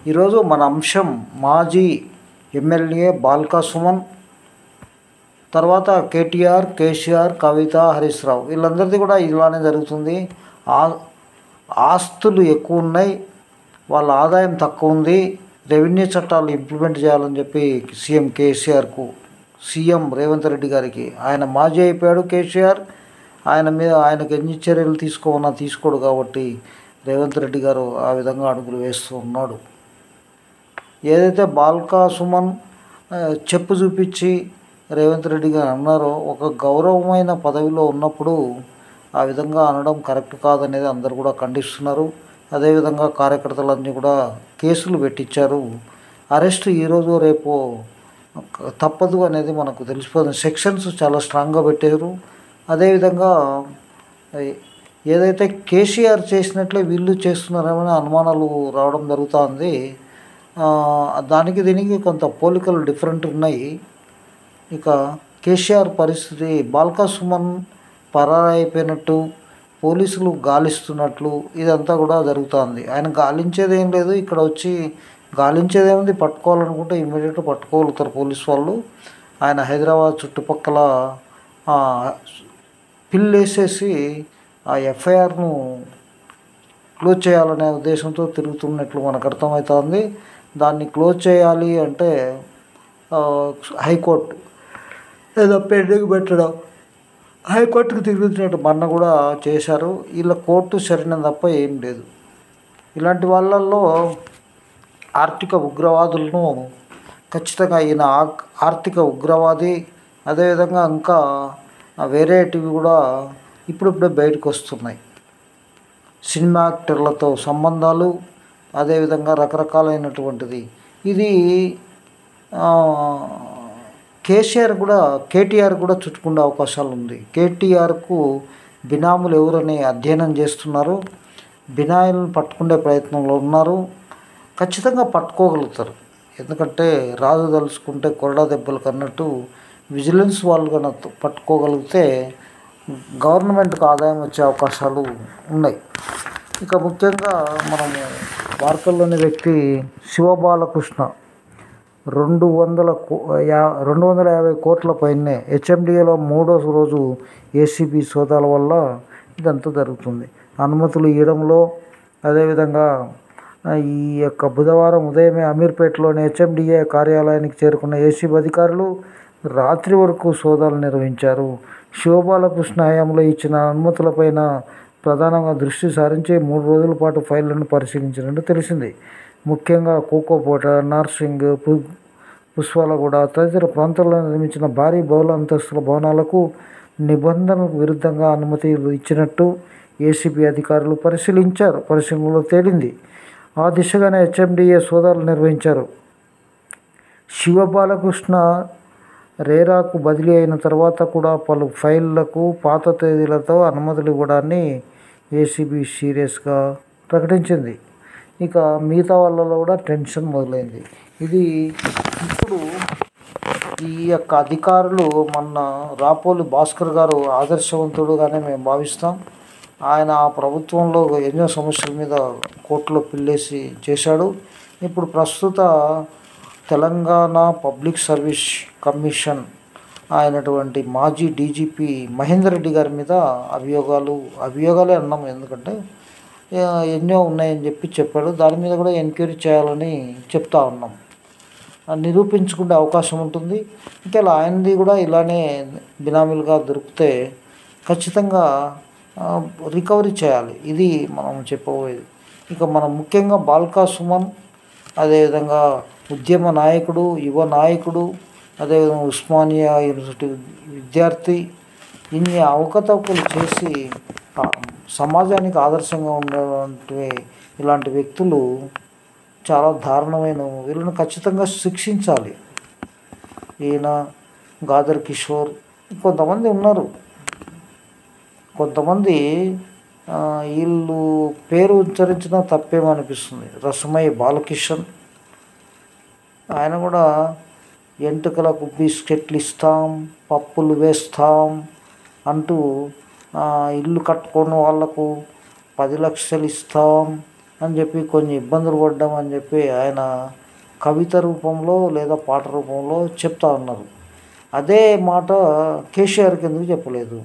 ఈరోజు మన అంశం మాజీ ఎమ్మెల్యే బాల్కా సుమన్ తర్వాత కేటీఆర్ కేసీఆర్ కవిత హరీష్ రావు వీళ్ళందరిది కూడా ఇలానే జరుగుతుంది ఆ ఆస్తులు ఎక్కువ ఉన్నాయి వాళ్ళ ఆదాయం తక్కువ ఉంది రెవెన్యూ చట్టాలు ఇంప్లిమెంట్ చేయాలని చెప్పి సీఎం కేసీఆర్కు సీఎం రేవంత్ రెడ్డి గారికి ఆయన మాజీ అయిపోయాడు కేసీఆర్ ఆయన మీద ఆయనకు ఎన్ని చర్యలు తీసుకోమన్నా తీసుకోడు కాబట్టి రేవంత్ రెడ్డి గారు ఆ విధంగా అడుగులు వేస్తూ ఉన్నాడు ఏదైతే బాల్కా సుమన్ ఆ, చెప్పు చూపించి రేవంత్ రెడ్డి గారు అన్నారో ఒక గౌరవమైన పదవిలో ఉన్నప్పుడు ఆ విధంగా అనడం కరెక్ట్ కాదనేది అందరు కూడా ఖండిస్తున్నారు అదేవిధంగా కార్యకర్తలన్నీ కూడా కేసులు పెట్టించారు అరెస్ట్ ఈరోజు రేపు తప్పదు అనేది మనకు తెలిసిపోతుంది సెక్షన్స్ చాలా స్ట్రాంగ్గా పెట్టారు అదేవిధంగా ఏ- ఏదైతే కేసీఆర్ చేసినట్లే వీళ్ళు చేస్తున్నారేమనే అనుమానాలు రావడం జరుగుతుంది ఆ, దానికి దీనికి కొంత పోలికలు డిఫరెంట్ ఉన్నాయి ఇక కేసీఆర్ పరిస్థితి బాల్కా సుమన్ పరారైపోయినట్టు పోలీసులు గాలిస్తున్నట్లు ఇదంతా కూడా జరుగుతుంది ఆయన గాలించేది ఏం లేదు ఇక్కడ వచ్చి గాలించేది ఏముంది పట్టుకోవాలనుకుంటే ఇమీడియట్ పట్టుకోగలుగుతారు పోలీసు వాళ్ళు ఆయన హైదరాబాద్ చుట్టుపక్కల ఆ, పిల్ వేసేసి ఆ ఎఫ్ఐఆర్ను క్లోజ్ చేయాలనే ఉద్దేశంతో తిరుగుతున్నట్లు మనకు అర్థమవుతుంది దాన్ని క్లోజ్ చేయాలి అంటే ఆ, హైకోర్టు ఏదో పెండింగ్ పెట్టడం హైకోర్టుకు తిరుగుతున్నట్టు మొన్న కూడా చేశారు వీళ్ళ కోర్టు సరైన తప్ప ఏం లేదు ఇలాంటి వాళ్ళల్లో ఆర్థిక ఉగ్రవాదులను ఖచ్చితంగా ఈయన ఆ- ఆర్థిక ఉగ్రవాది అదేవిధంగా ఇంకా వేరేటివి కూడా ఇప్పుడిప్పుడే బయటకు వస్తున్నాయి సినిమా యాక్టర్లతో సంబంధాలు అదేవిధంగా రకరకాలైనటువంటిది ఇది ఆ, కేసీఆర్ కూడా కేటీఆర్ కూడా చుట్టుకునే అవకాశాలు ఉంది కేటీఆర్కు బినాములు ఎవరని అధ్యయనం చేస్తున్నారు బినాయిలను పట్టుకునే ప్రయత్నంలో ఉన్నారు ఖచ్చితంగా పట్టుకోగలుగుతారు ఎందుకంటే రాజు తలుచుకుంటే కొరడా దెబ్బలకు అన్నట్టు విజిలెన్స్ వాళ్ళు కనుక పట్టుకోగలిగితే గవర్నమెంట్కి ఆదాయం వచ్చే అవకాశాలు ఉన్నాయి ఇక ముఖ్యంగా మనము వార్తల్లోని వ్యక్తి శివబాలకృష్ణ రెండు వందల కో యా రెండు వందల యాభై కోట్ల పైనే హెచ్ఎండిఏలో మూడో రోజు ఏసీబీ సోదాల వల్ల ఇదంతా జరుగుతుంది అనుమతులు ఇవ్వడంలో అదేవిధంగా ఆ, ఈ యొక్క బుధవారం ఉదయమే అమీర్పేటలోని హెచ్ఎండిఏ కార్యాలయానికి చేరుకున్న ఏసీబీ అధికారులు రాత్రి వరకు సోదాలు నిర్వహించారు శివబాలకృష్ణ హయాంలో ఇచ్చిన అనుమతులపైన ప్రధానంగా దృష్టి సారించి మూడు రోజుల పాటు ఫైళ్లను పరిశీలించినట్టు తెలిసింది ముఖ్యంగా కోకోపోట నార్సింగ్ పు పుష్పాలగూడ తదితర ప్రాంతాల్లో నిర్మించిన భారీ బహుళ అంతస్తుల భవనాలకు నిబంధనలకు విరుద్ధంగా అనుమతులు ఇచ్చినట్టు ఏసీబీ అధికారులు పరిశీలించారు పరిశీలనలో తేలింది ఆ దిశగానే హెచ్ఎండిఏ సోదాలు నిర్వహించారు శివబాలకృష్ణ రేరాకు బదిలీ అయిన తర్వాత కూడా పలు ఫైళ్లకు పాత తేదీలతో అనుమతులు ఇవ్వడాన్ని ఏసీబీ సీరియస్గా ప్రకటించింది ఇక మిగతా వాళ్ళలో కూడా టెన్షన్ మొదలైంది ఇది ఇప్పుడు ఈ యొక్క అధికారులు మొన్న రాపోలి భాస్కర్ గారు ఆదర్శవంతుడుగానే మేము భావిస్తాం ఆయన ఆ ప్రభుత్వంలో ఎన్నో సమస్యల మీద కోర్టులో పిల్లేసి చేశాడు ఇప్పుడు ప్రస్తుత తెలంగాణ పబ్లిక్ సర్వీస్ కమిషన్ అయినటువంటి మాజీ డీజీపీ మహేందర్ రెడ్డి గారి మీద అభియోగాలు అభియోగాలే అన్నాం ఎందుకంటే ఆ, ఎన్నో ఉన్నాయని చెప్పి చెప్పాడు దాని మీద కూడా ఎంక్వైరీ చేయాలని చెప్తా ఉన్నాం ఆ, నిరూపించుకునే అవకాశం ఉంటుంది ఇంకా ఇలా ఆయనది కూడా ఇలానే బినామీలుగా దొరికితే ఖచ్చితంగా ఆ, రికవరీ చేయాలి ఇది మనం చెప్పబోయేది ఇక మనం ముఖ్యంగా బాల్కా సుమన్ అదేవిధంగా ఉద్యమ నాయకుడు యువ నాయకుడు అదేవిధంగా ఉస్మానియా యూనివర్సిటీ విద్యార్థి ఇన్ని అవకతవకలు చేసి ఆ, సమాజానికి ఆదర్శంగా ఉన్నటువంటి ఇలాంటి వ్యక్తులు చాలా దారుణమైన వీళ్ళని ఖచ్చితంగా శిక్షించాలి ఈయన గాదర్ కిషోర్ కొంతమంది ఉన్నారు కొంతమంది ఆ, వీళ్ళు పేరు ఉచ్చరించినా తప్పేమనిపిస్తుంది రసమయ్య బాలకిషన్ ఆయన కూడా ఎంటుకలకు బిస్కెట్లు ఇస్తాం పప్పులు వేస్తాం అంటూ ఆ, ఇల్లు కట్టుకున్న వాళ్ళకు పది లక్షలు ఇస్తాం అని చెప్పి కొన్ని ఇబ్బందులు పడ్డాం అని చెప్పి ఆయన కవిత రూపంలో లేదా పాట రూపంలో చెప్తా ఉన్నారు అదే మాట కేసీఆర్కి ఎందుకు చెప్పలేదు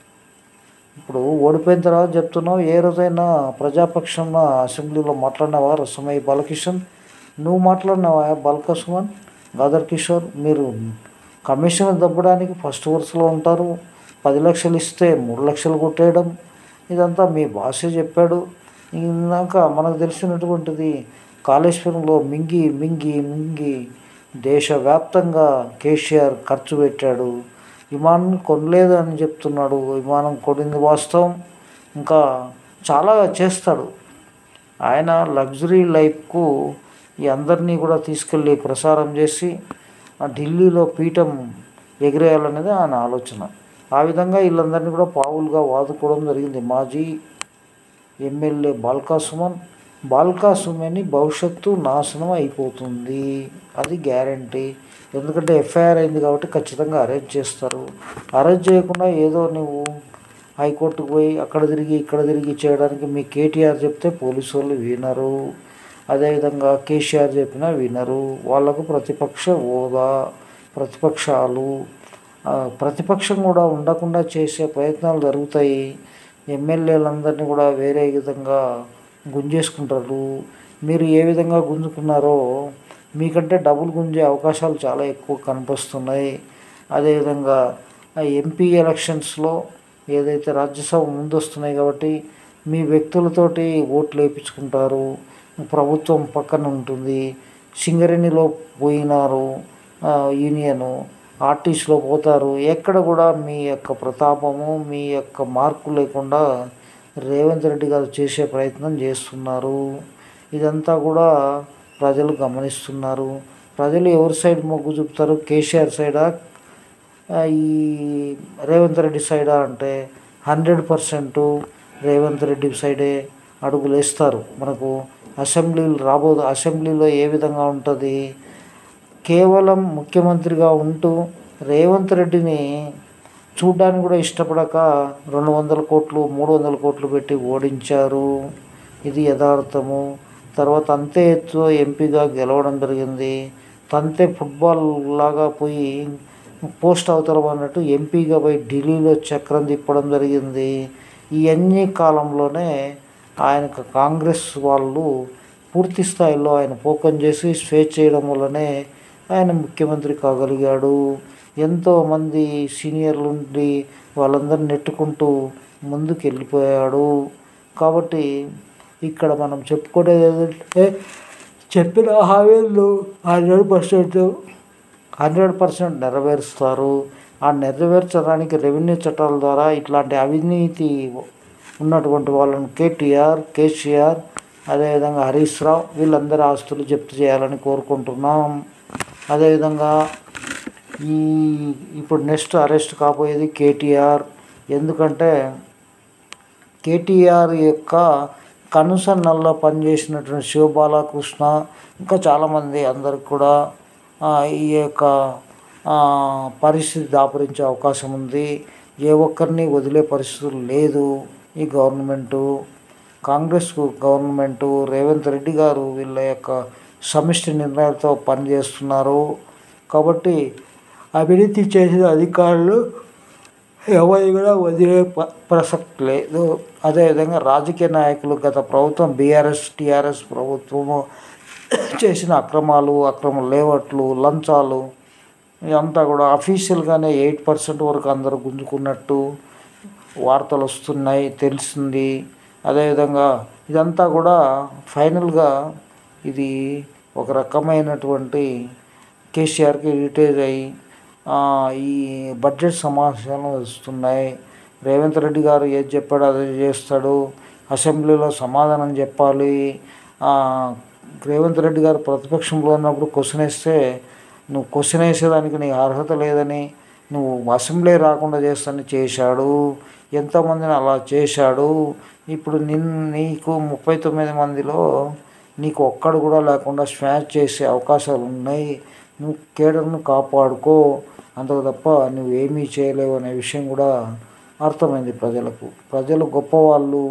ఇప్పుడు ఓడిపోయిన తర్వాత చెప్తున్నావు ఏ రోజైనా ప్రజాపక్షం అసెంబ్లీలో మాట్లాడినావా రసమయ్య బాలకిషన్ నువ్వు మాట్లాడినావా బాలక సుమన్ గాదర్ కిషోర్ మీరు కమిషన్ దబ్బడానికి ఫస్ట్ వరుసలో ఉంటారు పది లక్షలు ఇస్తే మూడు లక్షలు కొట్టేయడం ఇదంతా మీ బాసే చెప్పాడు ఇందాక మనకు తెలిసినటువంటిది కాళేశ్వరంలో మింగి మింగి మింగి దేశవ్యాప్తంగా కేసీఆర్ ఖర్చు పెట్టాడు విమానం కొనలేదు అని చెప్తున్నాడు విమానం కొనింది వాస్తవం ఇంకా చాలా చేస్తాడు ఆయన లగ్జరీ లైఫ్కు ఈ అందరినీ కూడా తీసుకెళ్ళి ప్రసారం చేసి ఆ ఢిల్లీలో పీఠం ఎగిరేయాలనేది ఆయన ఆలోచన ఆ విధంగా వీళ్ళందరినీ కూడా పావులుగా వాదుకోవడం జరిగింది మాజీ ఎమ్మెల్యే బాల్కా సుమన్ బాల్కా సుమని భవిష్యత్తు నాశనం అయిపోతుంది అది గ్యారంటీ ఎందుకంటే ఎఫ్ఐఆర్ అయింది కాబట్టి ఖచ్చితంగా అరెస్ట్ చేస్తారు అరెస్ట్ చేయకుండా ఏదో నువ్వు హైకోర్టుకు పోయి అక్కడ తిరిగి ఇక్కడ తిరిగి చేయడానికి మీ కేటీఆర్ చెప్తే పోలీసు వాళ్ళు వినరు అదేవిధంగా కేసీఆర్ చెప్పినా వినరు వాళ్ళకు ప్రతిపక్ష హోదా ప్రతిపక్షాలు ఆ, ప్రతిపక్షం కూడా ఉండకుండా చేసే ప్రయత్నాలు జరుగుతాయి ఎమ్మెల్యేలందరినీ కూడా వేరే విధంగా గుంజేసుకుంటారు మీరు ఏ విధంగా గుంజుకున్నారో మీకంటే డబుల్ గుంజే అవకాశాలు చాలా ఎక్కువ కనిపిస్తున్నాయి అదేవిధంగా ఆ ఎంపీ ఎలక్షన్స్లో ఏదైతే రాజ్యసభ ముందు వస్తున్నాయి కాబట్టి మీ వ్యక్తులతోటి ఓట్లు వేయించుకుంటారు ప్రభుత్వం పక్కన ఉంటుంది సింగరేణిలో పోయినారు ఆ, యూనియను ఆర్టీసీలో పోతారు ఎక్కడ కూడా మీ యొక్క ప్రతాపము మీ యొక్క మార్పు లేకుండా రేవంత్ రెడ్డి గారు చేసే ప్రయత్నం చేస్తున్నారు ఇదంతా కూడా ప్రజలు గమనిస్తున్నారు ప్రజలు ఎవరి సైడ్ మొగ్గు చూపుతారు కేసీఆర్ సైడా ఆ, ఈ రేవంత్ రెడ్డి సైడా అంటే హండ్రెడ్ పర్సెంట్ రేవంత్ రెడ్డి సైడే అడుగులు వేస్తారు మనకు అసెంబ్లీలు రాబో అసెంబ్లీలో ఏ విధంగా ఉంటుంది కేవలం ముఖ్యమంత్రిగా ఉంటూ రేవంత్ రెడ్డిని చూడ్డానికి కూడా ఇష్టపడక రెండు వందల కోట్లు మూడు వందల కోట్లు పెట్టి ఓడించారు ఇది యథార్థము తర్వాత అంతే ఎత్తు ఎంపీగా గెలవడం జరిగింది తంతే ఫుట్బాల్ లాగా పోయి పోస్ట్ అవతలం అన్నట్టు ఎంపీగా పోయి ఢిల్లీలో చక్రం తిప్పడం జరిగింది ఈ అన్ని కాలంలోనే ఆయనకు కాంగ్రెస్ వాళ్ళు పూర్తి స్థాయిలో ఆయన పోకం చేసి స్వేచ్ఛ చేయడం వల్లనే ఆయన ముఖ్యమంత్రి కాగలిగాడు ఎంతోమంది సీనియర్లు ఉండి వాళ్ళందరిని నెట్టుకుంటూ ముందుకు వెళ్ళిపోయాడు కాబట్టి ఇక్కడ మనం చెప్పుకునేది ఏంటంటే చెప్పిన హామీలు హండ్రెడ్ పర్సెంట్ హండ్రెడ్ పర్సెంట్ నెరవేరుస్తారు ఆ నెరవేర్చడానికి రెవెన్యూ చట్టాల ద్వారా ఇట్లాంటి అవినీతి ఉన్నటువంటి వాళ్ళను కేటీఆర్ కేసీఆర్ అదేవిధంగా హరీష్ రావు వీళ్ళందరి ఆస్తులు జప్తు చేయాలని కోరుకుంటున్నాం అదేవిధంగా ఈ ఇప్పుడు నెక్స్ట్ అరెస్ట్ కాబోయేది కేటీఆర్ ఎందుకంటే కేటీఆర్ యొక్క కనుసన్నల్లో పనిచేసినటువంటి శివబాలకృష్ణ ఇంకా చాలామంది అందరికి కూడా ఆ, ఈ యొక్క ఆ, పరిస్థితి దాపురించే అవకాశం ఉంది ఏ ఒక్కరిని వదిలే పరిస్థితులు లేదు ఈ government Congress government Revanth Reddy garu వీళ్ళ యొక్క సమిష్టి నిర్ణయాలతో పనిచేస్తున్నారు కాబట్టి అవినీతి చేసిన అధికారులు ఎవరి కూడా వదిలే ప- ప్రసక్తి లేదు అదేవిధంగా రాజకీయ నాయకులు గత ప్రభుత్వం బీఆర్ఎస్ టీఆర్ఎస్ ప్రభుత్వము చేసిన అక్రమాలు అక్రమ లేవట్లు లంచాలు ఇదంతా కూడా అఫీషియల్గానే ఎయిట్ పర్సెంట్ వరకు అందరూ గుంజుకున్నట్టు వార్తలు వస్తున్నాయి తెలిసింది అదేవిధంగా ఇదంతా కూడా ఫైనల్గా ఇది ఒక రకమైనటువంటి కేసీఆర్కి ఇరిటేజ్ అయ్యి ఆ, ఈ బడ్జెట్ సమావేశాలు వస్తున్నాయి రేవంత్ రెడ్డి గారు ఏది చెప్పాడో అదే చేస్తాడు అసెంబ్లీలో సమాధానం చెప్పాలి ఆ, రేవంత్ రెడ్డి గారు ప్రతిపక్షంలో ఉన్నప్పుడు క్వశ్చన్ వేస్తే నువ్వు క్వశ్చన్ వేసేదానికి నీ అర్హత లేదని నువ్వు అసెంబ్లీ రాకుండా చేస్తానని చేశాడు ఎంతోమందిని అలా చేశాడు ఇప్పుడు నిన్ నీకు ముప్పై తొమ్మిది మందిలో నీకు ఒక్కడు కూడా లేకుండా స్మాష్ చేసే అవకాశాలు ఉన్నాయి నువ్వు కేడర్ను కాపాడుకో అంతకు తప్ప నువ్వు ఏమీ చేయలేవు అనే విషయం కూడా అర్థమైంది ప్రజలకు ప్రజలు గొప్పవాళ్ళు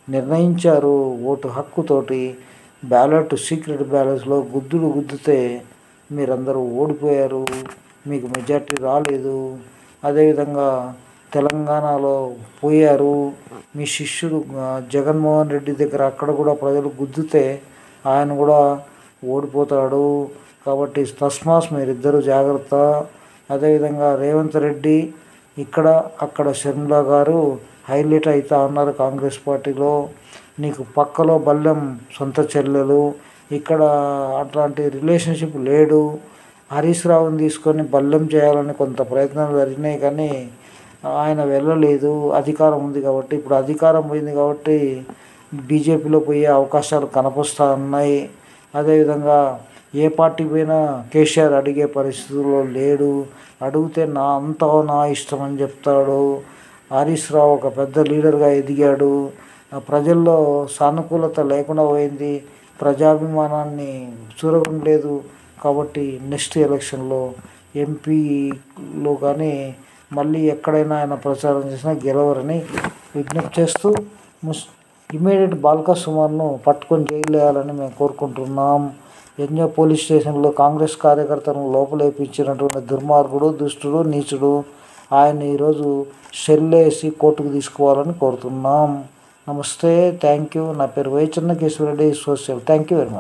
నిర్ణయించారు ఓటు హక్కుతోటి బ్యాలెట్ సీక్రెట్ బ్యాలెట్స్లో గుద్దులు గుద్దితే మీరందరూ ఓడిపోయారు మీకు మెజార్టీ రాలేదు అదేవిధంగా తెలంగాణలో పోయారు మీ శిష్యుడు ఆ, జగన్మోహన్ రెడ్డి దగ్గర అక్కడ కూడా ప్రజలు గుద్దితే ఆయన కూడా ఓడిపోతాడు కాబట్టి తస్మాస్ మీరిద్దరూ జాగ్రత్త అదేవిధంగా రేవంత్ రెడ్డి ఇక్కడ అక్కడ షర్మిల గారు హైలైట్ అవుతా ఉన్నారు కాంగ్రెస్ పార్టీలో నీకు పక్కలో బల్లెం సొంత చెల్లెలు ఇక్కడ అట్లాంటి రిలేషన్షిప్ లేడు హరీష్ రావుని తీసుకొని బల్లెం చేయాలని కొంత ప్రయత్నాలు జరిగినాయి కానీ ఆయన వెళ్ళలేదు అధికారం ఉంది కాబట్టి ఇప్పుడు అధికారం పోయింది కాబట్టి బీజేపీలో పోయే అవకాశాలు కనపస్తూ ఉన్నాయి అదేవిధంగా ఏ పార్టీ పోయినా కేసీఆర్ అడిగే పరిస్థితుల్లో లేడు అడిగితే నా అంతా నా ఇష్టం అని చెప్తాడు హరీష్ రావు ఒక పెద్ద లీడర్గా ఎదిగాడు ఆ ప్రజల్లో సానుకూలత లేకుండా పోయింది ప్రజాభిమానాన్ని చూరగొనలేదు కాబట్టి నెక్స్ట్ ఎలక్షన్లో ఎంపీలో కానీ మళ్ళీ ఎక్కడైనా ఆయన ప్రచారం చేసినా గెలవరని విజ్ఞప్తి చేస్తూ ముస్ ఇమీడియట్ బాల్కా సుమార్ను పట్టుకొని జైలు వేయాలని మేము కోరుకుంటున్నాం ఎన్నో పోలీస్ స్టేషన్లో కాంగ్రెస్ కార్యకర్తలను లోపలేపించినటువంటి దుర్మార్గుడు దుష్టుడు నీచుడు ఆయన ఈరోజు షెల్లేసి కోర్టుకు తీసుకోవాలని కోరుతున్నాం నమస్తే థ్యాంక్ యూ నా పేరు Y Chennakeswara Reddy social thank you very much